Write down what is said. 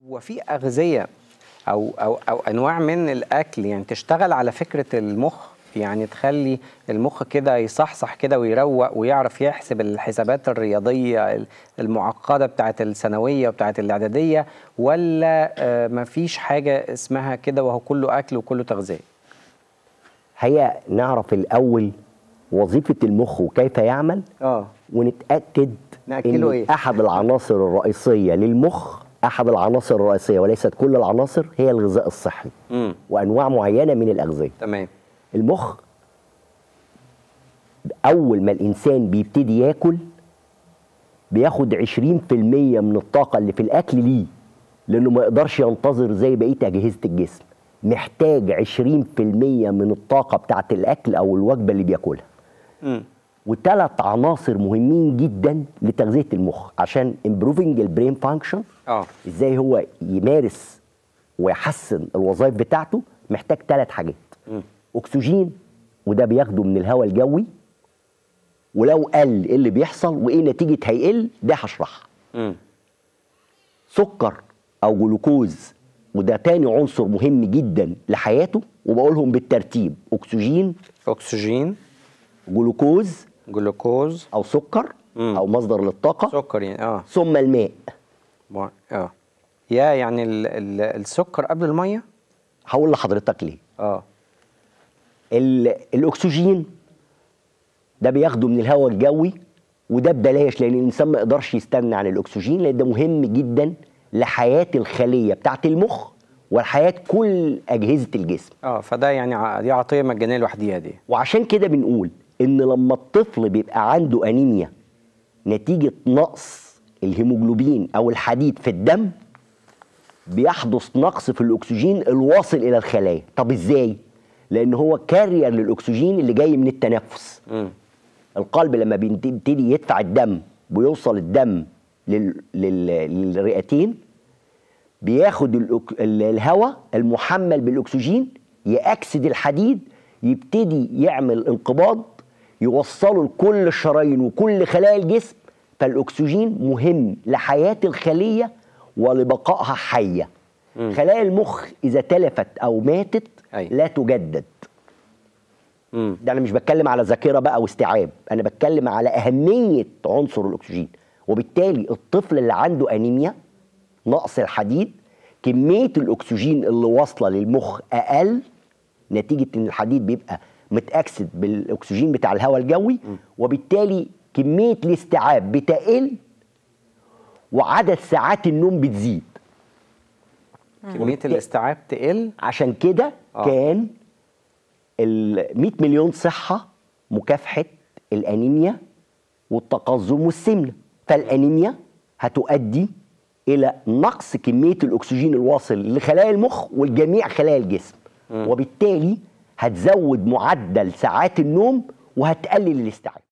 وفي أغذية أو أو أو أنواع من الأكل يعني تشتغل على فكرة المخ يعني تخلي المخ كده يصحصح كده ويروق ويعرف يحسب الحسابات الرياضية المعقدة بتاعت الثانوية وبتاعت الإعدادية ولا آه، مفيش حاجة اسمها كده وهو كله أكل وكله تغذية هي نعرف الأول وظيفة المخ وكيف يعمل اه ونتأكد نأكله إن إيه؟ أحد العناصر الرئيسية للمخ أحد العناصر الرئيسية وليست كل العناصر هي الغذاء الصحي امم وأنواع معينة من الأغذية تمام المخ أول ما الإنسان بيبتدي ياكل بياخد 20% من الطاقة اللي في الأكل ليه لأنه ما يقدرش ينتظر زي بقية أجهزة الجسم محتاج 20% من الطاقة بتاعت الأكل أو الوجبة اللي بياكلها امم وثلاث عناصر مهمين جدا لتغذية المخ عشان improving البرين فانكشن اه ازاي هو يمارس ويحسن الوظائف بتاعته محتاج ثلاث حاجات مم. اكسجين وده بياخده من الهواء الجوي ولو قل ايه اللي بيحصل وايه نتيجه هيقل ده هشرحها امم سكر او جلوكوز وده تاني عنصر مهم جدا لحياته وبقولهم بالترتيب اكسجين أكسجين جلوكوز جلوكوز او سكر مم. او مصدر للطاقه سكر يعني اه ثم الماء مع- اه يا يعني ال ال السكر قبل المية هقول لحضرتك ليه اه ال- الاكسجين ده بياخده من الهواء الجوي وده ببلاش لان الانسان ما يقدرش يستغنى عن الاكسجين لان ده مهم جدا لحياه الخليه بتاعت المخ وحياه كل اجهزه الجسم اه فده يعني ع- دي عطية مجانية لوحديها دي وعشان كده بنقول ان لما الطفل بيبقى عنده انيميا نتيجه نقص الهيموجلوبين او الحديد في الدم بيحدث نقص في الاكسجين الواصل الى الخلايا طب ازاي لان هو كارير للاكسجين اللي جاي من التنفس امم القلب لما بيبتدي يدفع الدم ويوصل الدم لل... لل... للرئتين بياخد الأك... ال- الهواء المحمل بالاكسجين يأكسد الحديد يبتدي يعمل انقباض يوصله لكل الشرايين وكل خلايا الجسم فالاكسجين مهم لحياه الخليه ولبقائها حيه خلايا المخ اذا تلفت او ماتت أيوة. لا تجدد امم ده انا مش بتكلم على ذاكره بقى واستيعاب انا بتكلم على اهميه عنصر الاكسجين وبالتالي الطفل اللي عنده انيميا نقص الحديد كميه الاكسجين اللي واصله للمخ اقل نتيجه ان الحديد بيبقى متاكسد بالاكسجين بتاع الهواء الجوي وبالتالي كميه الاستيعاب بتقل وعدد ساعات النوم بتزيد كمية الاستيعاب تقل عشان كده آه. آه. كان ال 100 مليون صحة مكافحة الأنيميا والتقزم والسمنة فالأنيميا هتؤدي إلى نقص كمية الأكسجين الواصل لخلايا المخ والجميع خلايا الجسم وبالتالي هتزود معدل ساعات النوم وهتقلل الاستيعاب